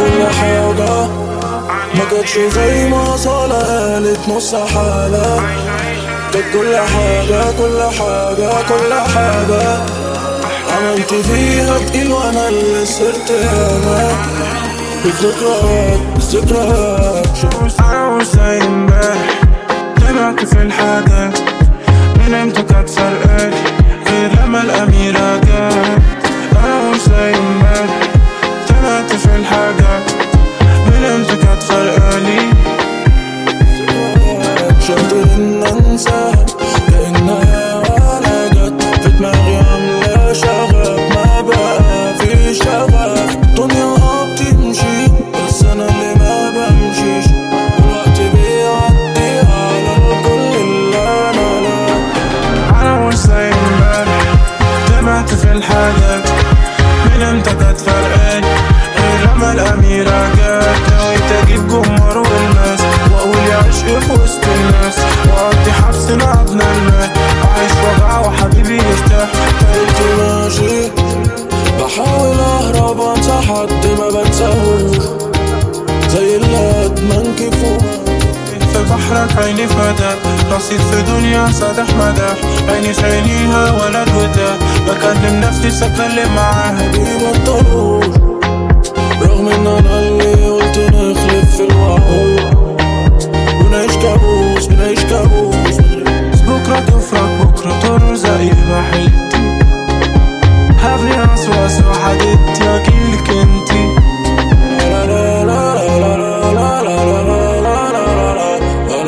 كل حاجة ما كانتش زي ما صالة قالت نص حالة كانت كل حاجة كل حاجة كل حاجة عملت فيها تقيل وانا اللي صرت انا الذكريات الذكريات انا مش زي امبارح تابعت في الحاجات من امتى كانت فرقالي غير لما الاميرة جات انا مش زي امبارح تابعت في الحاجات من امتى كانت فرقالي شفت ان انساها كانها ولا جت في دماغي عامله شغف ما بقى في شغف الدنيا اه بتمشي بس انا اللي ما بمشيش الوقت بيعدي على الكل اللي انا لا انا مش زي امبارح تابعت في الحاجات من امتى كانت فرقالي غير لما الاميرة جات نويت اجيب جمهور والناس واقول يا عشق في وسط الناس واقضي حبس مع ابن المال اعيش وجع وحبيبي يرتاح كنت ماشي بحاول اهرب انسى حد ما بنساهوش زي اللي ادمن كيفه في بحرك عيني فداك رصيد في دنيا صادح مداح عيني في عينيها ولا الوداع بكلم نفسي سكلم معاها بيبطلوش رغم ان انا اللي قلت نخلف في الوعود ونعيش كابوس بنعيش كابوس بكرة تفرق بكرة ترزق يبقى حيلتي هبني وسواس وحددتي اجيلك انتي لا لا لا لا لا لا لا لا لا لا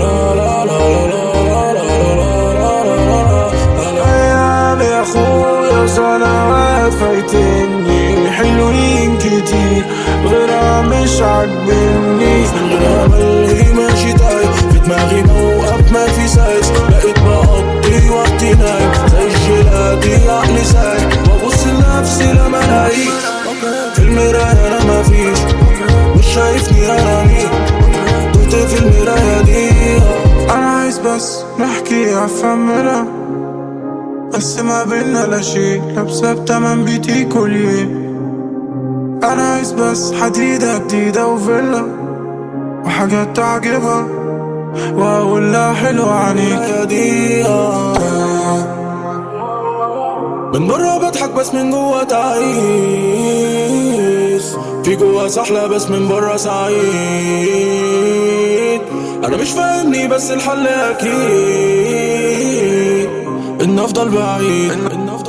ايام يا اخويا سنوات فايتني حلوين كتير غيرها مش عاجبني من غير امل ماشي تايه في دماغي موقف ما في سايس بقيت بقضي وقتي نايم زي الجيلاتي عقلي سايق ببص لنفسي لما الاقيك في المراية انا ما فيش مش شايفني انا مين تهت في المراية دي انا عايز بس نحكي افهمنا بس ما بينا لا شي لابسة بتمن بيتي كل يوم انا عايز بس حديدة جديدة وفيلا وحاجات تعجبها واقول لها حلوة عليك المراية دي من بره بضحك بس من جوا تعيس في جوا سحلة بس من بره سعيد انا مش فاهمني بس الحل اكيد ان افضل بعيد إن أفضل